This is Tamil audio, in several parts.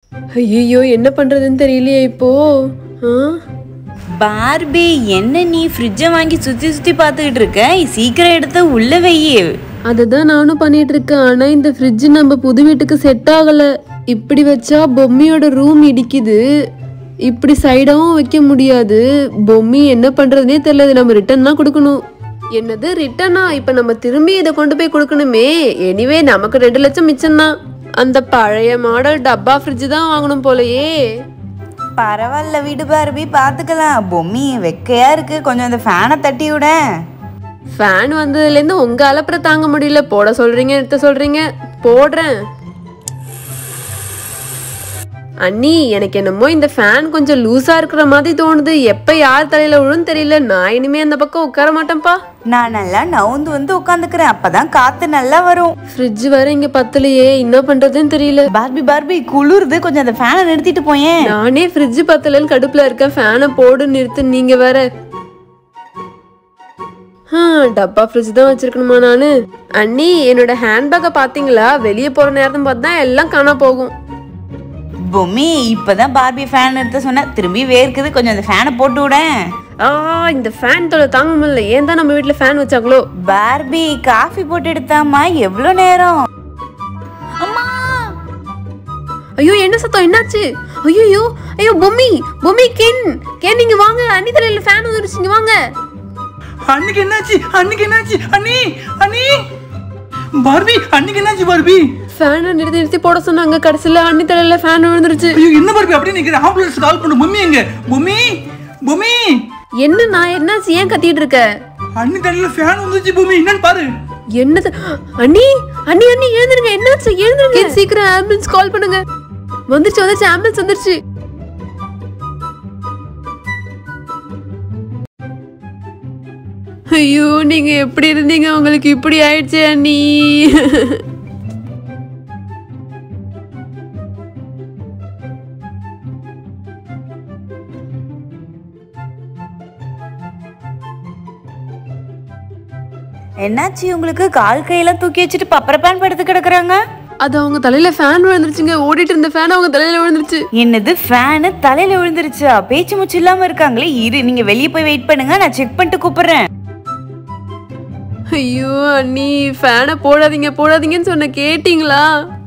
ஐயோ என்ன பண்றதுன்னு தெரியலையே இப்போ ஆ பார்பி என்ன நீ ஃப்ரிட்ஜை வாங்கி சுத்தி சுத்தி பார்த்துக்கிட்டு இருக்க சீக்கிரம் எடுத்து உள்ள வெயி அதை தான் நானும் பண்ணிட்டு இருக்கேன் ஆனா இந்த ஃப்ரிட்ஜ் நம்ம புது வீட்டுக்கு செட் ஆகல இப்படி வச்சா பொம்மியோட ரூம் இடிக்குது இப்படி சைடாவும் வைக்க முடியாது பொம்மி என்ன பண்றதுனே தெரியல இது நம்ம ரிட்டர்ன் தான் கொடுக்கணும் என்னது ரிட்டர்னா இப்ப நம்ம திரும்பி இதை கொண்டு போய் கொடுக்கணுமே எனிவே நமக்கு ரெண்டு லட்சம் மிச்சம்தான் அந்த பழைய மாடல் டப்பா ஃப்ரிட்ஜ் தான் வாங்கணும் போலயே பரவாயில்ல விடு பார்பி பார்த்துக்கலாம் பொம்மி வெக்கையா இருக்கு கொஞ்சம் அந்த ஃபேனை தட்டி விட ஃபேன் வந்ததுலேருந்து உங்க அலப்பற தாங்க முடியல போட சொல்றீங்க நிறுத்த சொல்றீங்க போடுறேன் அண்ணி எனக்கு என்னமோ இந்த ஃபேன் கொஞ்சம் லூசா இருக்கிற மாதிரி தோணுது எப்ப யார் தலையில விழுன்னு தெரியல நான் இனிமே அந்த பக்கம் உட்கார மாட்டேன்ப்பா நான் நல்லா நவுந்து வந்து உட்காந்துக்கிறேன் அப்பதான் காத்து நல்லா வரும் ஃப்ரிட்ஜ் வேற இங்க பத்தலையே என்ன பண்றதுன்னு தெரியல பார்பி பார்பி குளிருது கொஞ்சம் அந்த ஃபேனை நிறுத்திட்டு போயேன் நானே ஃப்ரிட்ஜ் பத்தலன்னு கடுப்புல இருக்கேன் ஃபேனை போடு நிறுத்து நீங்க வேற ஆ, டப்பா ஃப்ரிட்ஜ் தான் வச்சிருக்கணுமா நானு அண்ணி என்னோட ஹேண்ட்பேக்கை பாத்தீங்களா வெளியே போற நேரத்தை பார்த்தா எல்லாம் காணா போகும் பொம்மி இப்பதான் பார்பி ஃபேன் நிறுத்த சொன்ன திரும்பி வேர்க்குது கொஞ்சம் அந்த ஃபேனை போட்டு விட ஆ இந்த ஃபேன் தொலை தாங்க முடியல ஏன் தான் நம்ம வீட்ல ஃபேன் வச்சாங்களோ பார்பி காஃபி போட்டு எடுத்தாமா எவ்வளோ நேரம் அம்மா ஐயோ என்ன சத்தம் என்னாச்சு ஐயோ ஐயோ பொம்மி பொம்மி கென் கென் நீங்க வாங்க அண்ணி தலையில ஃபேன் வந்துருச்சு இங்க வாங்க அன்னைக்கு என்னாச்சு அன்னைக்கு என்னாச்சு அண்ணி அண்ணி பார்பி அன்னைக்கு என்னாச்சு பார்பி ஃபேனை நிறுத்தி நிறுத்தி போட சொன்னாங்க கடைசியில அண்ணி தலையில ஃபேன் விழுந்துருச்சு ஐயோ என்ன பார்பி அப்படியே நிக்கிற ஆம்புலன்ஸ் கால் பண்ணு பொம்மி எங்க பொம்மி பொம்மி என்ன நான் என்னாச்சு ஏன் கத்திட்டு இருக்க அண்ணி தலையில ஃபேன் வந்துச்சு பொம்மி என்னன்னு பாரு என்னது அண்ணி அண்ணி அண்ணி எழுந்துருங்க என்னாச்சு எழுந்துருங்க சீக்கிரம் ஆம்புலன்ஸ் கால் பண்ணுங்க வந்துருச்சு வந்துருச்சு ஆம்புலன்ஸ் வந்துருச்சு ஐயோ நீங்க எப்படி இருந்தீங்க உங்களுக்கு இப்படி ஆயிடுச்சு அண்ணி என்னாச்சு உங்களுக்கு கால் கையெல்லாம் தூக்கி வச்சுட்டு பப்பரப்பான் படுத்து கிடக்குறாங்க அது அவங்க தலையில ஃபேன் விழுந்துருச்சுங்க ஓடிட்டு இருந்த ஃபேன் அவங்க தலையில விழுந்துருச்சு என்னது ஃபேனு தலையில விழுந்துருச்சா பேச்சு மூச்சு இல்லாம இருக்காங்களே இரு நீங்க வெளியே போய் வெயிட் பண்ணுங்க நான் செக் பண்ணிட்டு கூப்பிடுறேன் ஐயோ அண்ணி ஃபேனை போடாதீங்க போடாதீங்கன்னு சொன்ன கேட்டிங்களா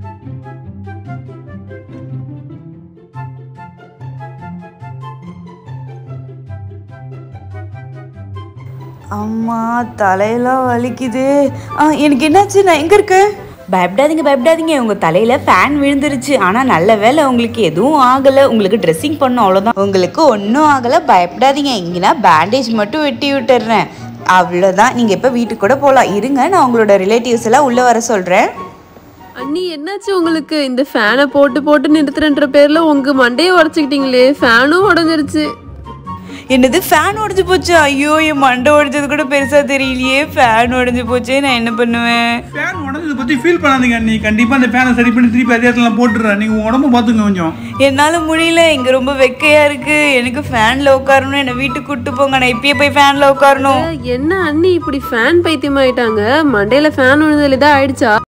அம்மா தலையெல்லாம் வலிக்குது ஆ எனக்கு என்னாச்சு நான் எங்க இருக்கேன் பயப்படாதீங்க பயப்படாதீங்க உங்க தலையில ஃபேன் விழுந்துருச்சு ஆனா நல்ல வேளை உங்களுக்கு எதுவும் ஆகல உங்களுக்கு ட்ரெஸ்ஸிங் பண்ணும் அவ்வளவுதான் உங்களுக்கு ஒன்றும் ஆகல பயப்படாதீங்க இங்கன்னா பேண்டேஜ் மட்டும் வெட்டி விட்டுறேன் அவ்வளோதான் நீங்க இப்ப வீட்டுக்கு கூட போகலாம் இருங்க நான் உங்களோட ரிலேட்டிவ்ஸ் எல்லாம் உள்ள வர சொல்றேன் அண்ணி என்னாச்சு உங்களுக்கு இந்த ஃபேனை போட்டு போட்டு நிறுத்துறன்ற பேர்ல உங்க மண்டையை உடச்சுக்கிட்டீங்களே ஃபேனும் உடஞ்சிருச்சு என்னது ஃபேன் உடைஞ்சு போச்சு ஐயோ என் மண்டை உடைஞ்சது கூட பெருசா தெரியலையே ஃபேன் உடைஞ்சு போச்சே நான் என்ன பண்ணுவேன் ஃபேன் உடஞ்சதை பத்தி ஃபீல் பண்ணாதீங்க அண்ணி கண்டிப்பா அந்த ஃபேனை சரி பண்ணி திருப்பி அதே இடத்துல நான் போட்டுறேன் நீங்க உங்க உடம்ப பாத்துங்க கொஞ்சம் என்னால முடியல இங்க ரொம்ப வெக்கையா இருக்கு எனக்கு ஃபேன்ல உட்காரணும் என்ன வீட்டுக்கு கூட்டு போங்க நான் இப்பயே போய் ஃபேன்ல உட்காரணும் என்ன அண்ணி இப்படி ஃபேன் பைத்தியம் ஆயிட்டாங்க மண்டையில ஃபேன் விழுந்ததுல தான் ஆயிடுச்சா